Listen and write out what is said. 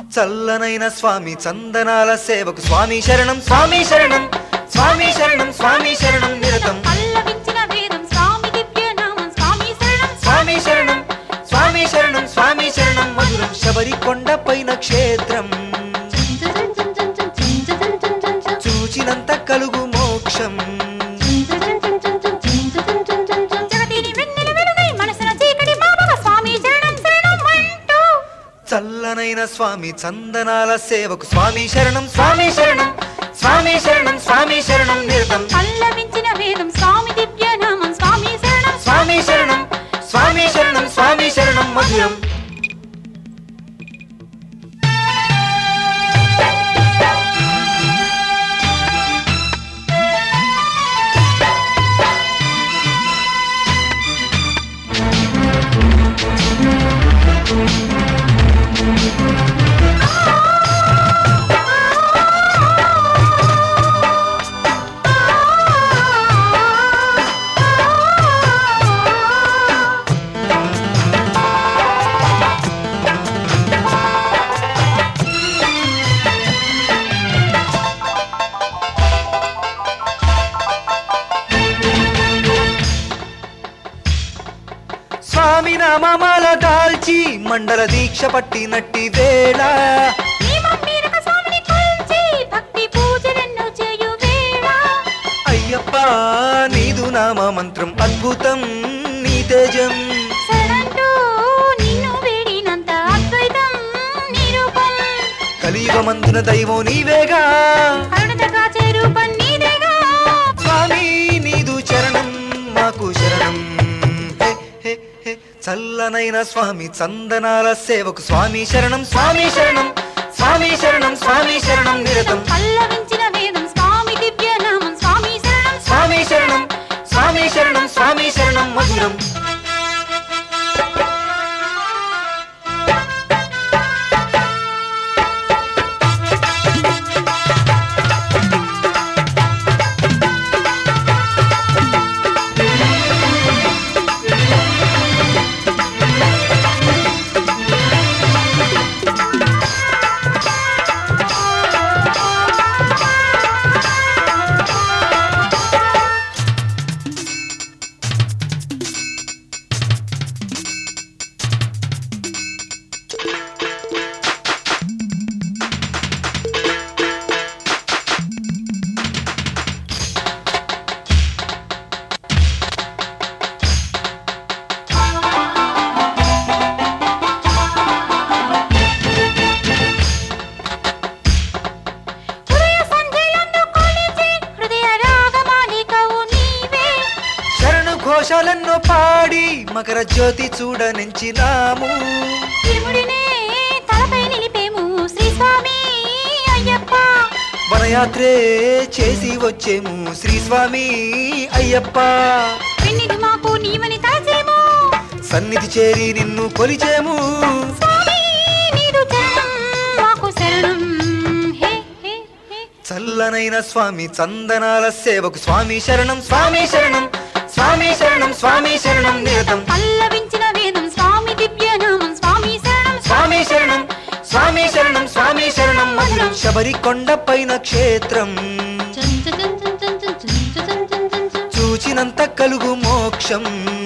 చల్లనైన స్వామి చందనాల సేవకు స్వామి శరణం స్వామి శరణం స్వామి శరణం స్వామి శరణం నిరతం పల్లవించిన వేదం స్వామి దివ్య నామం స్వామి శరణం స్వామి శరణం స్వామి శరణం స్వామి శరణం మధురం శబరి కొండ పైన క్షేత్రం చూచినంత కలుగు మోక్షం జగతిని వెన్నెల వెలుగై మనసున చీకటి మామగ స్వామి శరణం శరణం అంటూ చల్లనైన స్వామి చందనాల సేవకు స్వామి శరణం స్వామి శరణం స్వామి శరణం స్వామి శరణం నిరతం పల్లవించిన వేదం స్వామి దివ్య నామం స్వామి శరణం స్వామి శరణం స్వామి శరణం స్వామి శరణం మధురం స్వామి నామాల దాల్చి మండల దీక్ష పట్టినట్టి వేళ నియమం మీరక స్వామిని కొలిచి భక్తి పూజలెన్నో చేయు వేళ అయ్యప్ప నీదు నామ మంత్రం అద్భుతం నీ తేజం శరణంటూ నిన్ను వేడినంత అద్వైతం నిరూపం కలియుగమందున దైవం నీవేగా కరుణత కాచే రూపం నీదేగా స్వామి నీదు చరణం మాకు శరణం హే, హే, హే. చల్లనైన స్వామి చందనాల సేవకు స్వామి శరణం స్వామి శరణం స్వామి శరణం స్వామి శరణం నిరతం పల్లవించిన వేదం స్వామి దివ్య నామం స్వామి శరణం స్వామి శరణం స్వామి శరణం స్వామి శరణం మధురం హృదయ సంధ్యలందు కొలిచి హృదయ రాగమాలికవు నీవే శరణు ఘోషాలెన్నో పాడి మకర జ్యోతి చూడనించినాము తిరుముడినే తలపై నిలిపేము శ్రీ స్వామి అయ్యప్ప వనయాత్రే చేసి వచ్చేము శ్రీ స్వామి అయ్యప్ప పెన్నిది మాకు నీవని తలచేము సన్నిధి చేరి నిన్ను కొలిచేము స్వామి నీదు చరణం మాకు శరణం హే హే హే చల్లనైన స్వామి చందనాల సేవకు స్వామి శరణం స్వామి శరణం స్వామి శరణం స్వామి శరణం నిరతం పల్లవించిన వేదం స్వామి దివ్య నామం స్వామి శరణం స్వామి శరణం స్వామి శరణం స్వామి శరణం మధురం శబరి కొండ పైన క్షేత్రం చం చం చం చం చం చం చం చం చం చం. చూచినంత కలుగు మోక్షం